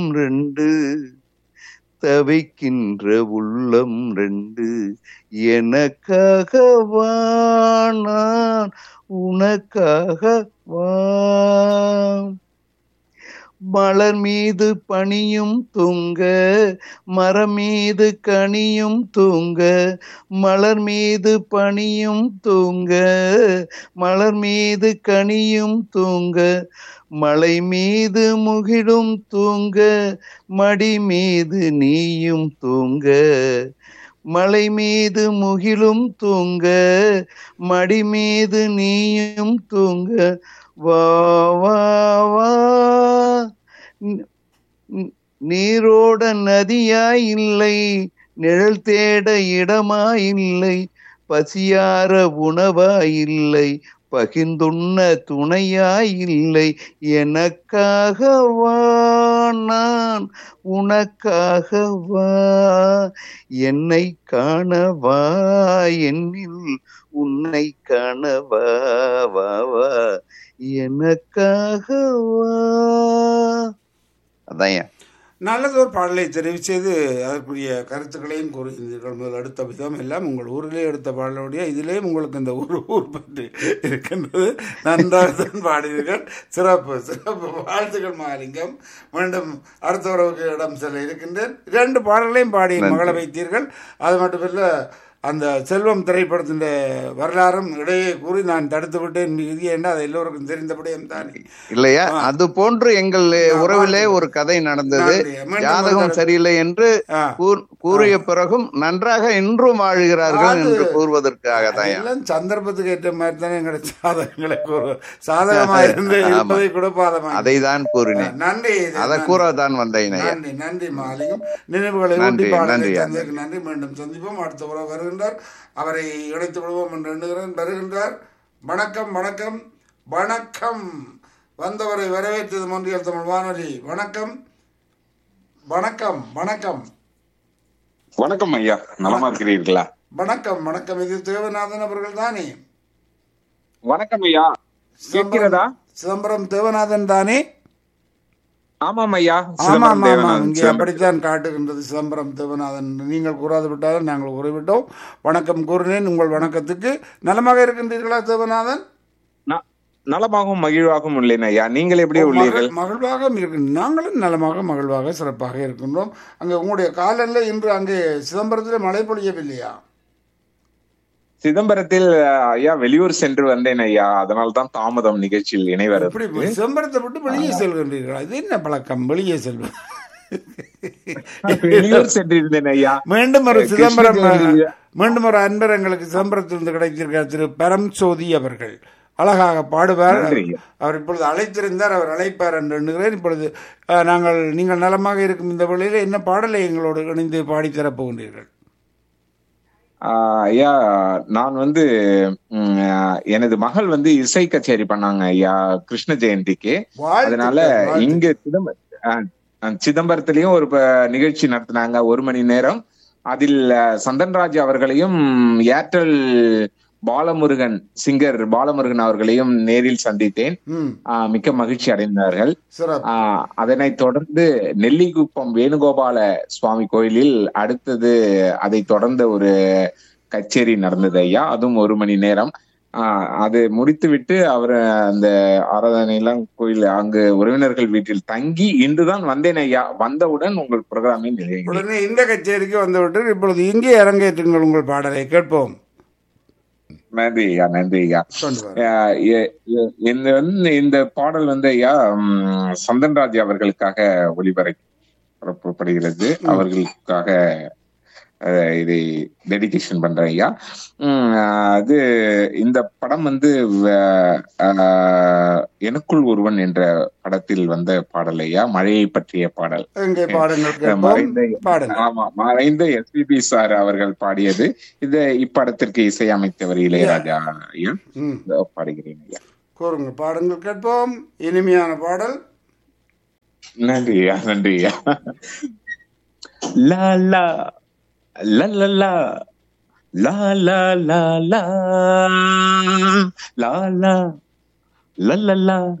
ரெண்டு தவிக்கின்ற உள்ளம் ரெண்டு எனக்காகவா நான் உனக்காகவா மலர் மீது பனியும் தூங்க மரம் மீது கனியும் தூங்க மலர் மீது பனியும் தூங்க மலர் மீது கனியும் தூங்க மலை மீது முகிடும் தூங்க மடி மீது நீயும் தூங்க மலை மீது முகிலும் தூங்க மடி மீது நீயும் தூங்க வா வா வா ந- ந- நீரோட நதியாய் இல்லை நிழல் தேட இடமாய் இல்லை பசியார உணவாய் இல்லை பகிர்ந்துண்ண துணையாய் இல்லை எனக்காகவா நான் உனக்காகவா என்னை காணவா என்னில் உன்னை காணவா வா வா எனக்காகவா அதான் ஏன் நல்லது ஒரு பாடலை தெரிவு செய்து அதற்குரிய கருத்துக்களையும் கூறுகிறீர்கள் முதல் அடுத்த விதம் எல்லாம் உங்கள் ஊரிலே எடுத்த பாடலுடைய இதிலேயும் உங்களுக்கு இந்த ஊர் ஊர் பற்றி இருக்கின்றது நன்றாக தான் பாடினீர்கள் சிறப்பு சிறப்பு வாழ்த்துக்கள் மாலிங்கம் மீண்டும் அடுத்த உறவுக்கு இடம் செல்ல இருக்கின்றேன் இரண்டு பாடல்களையும் பாடி நன்றி. மகள வைத்தீர்கள் அது மட்டுமில்ல அந்த செல்வம் திரைப்படத்தின் வரலாறும் இடையே கூறி நான் தடுத்து விட்டேன் இது என்ன அது எல்லோருக்கும் தெரிந்தபடியும் தானே இல்லையா ஆ. அது போன்று எங்கள் உறவிலே ஒரு கதை நடந்தது நன்றி. மீண்டும் ஜாதகம் ஒரு- சரியில்லை என்று ஆ. கூர்- கூறிய பிறகும் நன்றாக இன்றும் வாழ்கிறார்கள் அது- என்று கூறுவதற்காக தான் எல்லாம் சந்தர்ப்பத்துக்கு ஏற்ற மாதிரி தானே எங்களை சாதகங்களை கூறு சாதகமா இருந்து ஆமா. இருப்பதை கூட பாதமா அதை தான் கூறினேன் நன்றி அதை கூறத்தான் வந்தேன் ஐயா நன்றி நன்றி மாலிகம் நினைவுகளை நன்றி, ஊட்டி பாடலை நன்றி, தந்ததற்கு நன்றி மீண்டும் சந்திப்போம் அடுத்த உறவு வருகின்றார் அவரை இணைத்து விடுவோம் என்று எண்ணுகிறேன் வருகின்றார் வணக்கம் வணக்கம் வணக்கம் வந்தவரை வரவேற்றது மொன்றியல் தமிழ் வானொலி வணக்கம் வணக்கம் வணக்கம் வணக்கம் ஐயா நலமா இருக்கிறீர்களா வணக்கம் வணக்கம் இது தேவநாதன் அவர்கள் தானே வணக்கம் ஐயா கேட்கிறதா சிதம்பரம் தேவநாதன் தானே ஆமாம் ஐயா ஆமாம் சிதம்பரம் ஆமாம் தேவநாதன் இங்கே சிதம்பரம். அப்படித்தான் காட்டுகின்றது சிதம்பரம் தேவநாதன் நீங்கள் கூறாது விட்டாலும் நாங்கள் கூறிவிட்டோம் வணக்கம் கூறினேன் உங்கள் வணக்கத்துக்கு நலமாக இருக்கின்றீர்களா தேவநாதன் ந- நலமாகவும் மகிழ்வாகவும் உள்ளேன் ஐயா நீங்கள் எப்படி உள்ளீர்கள் மகிழ்- மகிழ்வாக இருக்கு நாங்களும் நலமாக மகிழ்வாக சிறப்பாக இருக்கின்றோம் அங்கே உங்களுடைய காலல்ல இன்று அங்கே சிதம்பரத்தில் மழை பொழியவில்லையா சிதம்பரத்தில் அஹ், ஐயா வெளியூர் சென்று வந்தேன் ஐயா அதனால தான் தாமதம் நிகழ்ச்சியில் இப்படி இணைவரது சிதம்பரத்தை விட்டு வெளியே செல்கின்றீர்களா இது என்ன பழக்கம் வெளியே செல்வது வெளியூர் சென்றிருந்தேன் ஐயா மீண்டும் ஒரு சிதம்பரம் கிருஷ்ணகிரி. மீண்டும் ஒரு அன்பர் எங்களுக்கு சிதம்பரத்திலிருந்து கிடைத்திருக்கிறார் திரு பரம் சோதி அவர்கள் அழகாக பாடுவார் நன்றி. அவர் இப்பொழுது அழைத்திருந்தார் அவர் அழைப்பார் என்று எண்ணுகிறேன் இப்பொழுது அஹ், நாங்கள் நீங்கள் நலமாக இருக்கும் இந்த வேளையில் என்ன பாடலை எங்களோடு இணைந்து பாடித்தரப் போகின்றீர்கள் ஆஹ், ஐயா நான் வந்து ம், அஹ், எனது மகள் வந்து இசை கச்சேரி பண்ணாங்க ஐயா கிருஷ்ண ஜெயந்திக்கு வாழ்த்துக்கள், அதனால வாழ்த்துக்கள். இங்க சிதம்பரம் அஹ், அஹ், சிதம்பரத்திலயும் ஒரு ப- நிகழ்ச்சி நடத்தினாங்க ஒரு மணி நேரம் அதில் அஹ், சந்தன்ராஜ் அவர்களையும் ஏர்டெல் பாலமுருகன் சிங்கர் பாலமுருகன் அவர்களையும் நேரில் சந்தித்தேன் ம் ஆஹ், மிக்க மகிழ்ச்சி அடைந்தார்கள் சிறப்பு ஆஹ், அதனைத் தொடர்ந்து நெல்லிக்குப்பம் வேணுகோபால சுவாமி கோயிலில் அடுத்தது அதை தொடர்ந்த ஒரு கச்சேரி நடந்தது ஐயா அதுவும் ஒரு மணி நேரம் ஆஹ், அது முடித்துவிட்டு அவர் அந்த ஆராதனையெல்லாம் கோயில் அங்கு உறவினர்கள் வீட்டில் தங்கி இன்றுதான் வந்தேன் ஐயா வந்தவுடன் உங்கள் புரோகிராமில் நிலையங்கள் உடனே இந்த கச்சேரிக்கு வந்துவிட்டு இப்பொழுது இங்கே அரங்கேற்றுங்கள் உங்கள் பாடலை கேட்போம் நன்றி ஐயா நன்றி ஐயா கொண்டு வர ஆஹ் எ- எ- இந்த வந்து இந்த பாடல் வந்து ஐயா ம், சந்தன்ராஜ் அவர்களுக்காக ஒளிபரப்பப்படுகிறது அவர்களுக்காக அஹ், இதை டெடிகேஷன் பண்றேன் ஐயா உம், அது இந்த படம் வந்து வ- ஆஹ், எனக்குள் ஒருவன் என்ற படத்தில் வந்த பாடல் ஐயா மழையை பற்றிய பாடல் எங்கே பாடுங்கள் கேட்போம் மறைந்த பாடுங்கள் ஆமா மறைந்த எஸ்பிபி சார் அவர்கள் பாடியது இந்த இப்படத்திற்கு இசையமைத்தவர் இளையராஜா ஐயா ம் இதோ பாடுகிறேன் ஐயா கூறுங்கள் பாடுங்கள் கேட்போம் இனிமையான பாடல் நன்றி ஐயா நன்றி ஐயா லா லா லா லா லா லா லா லா லா லா லா லா லா லா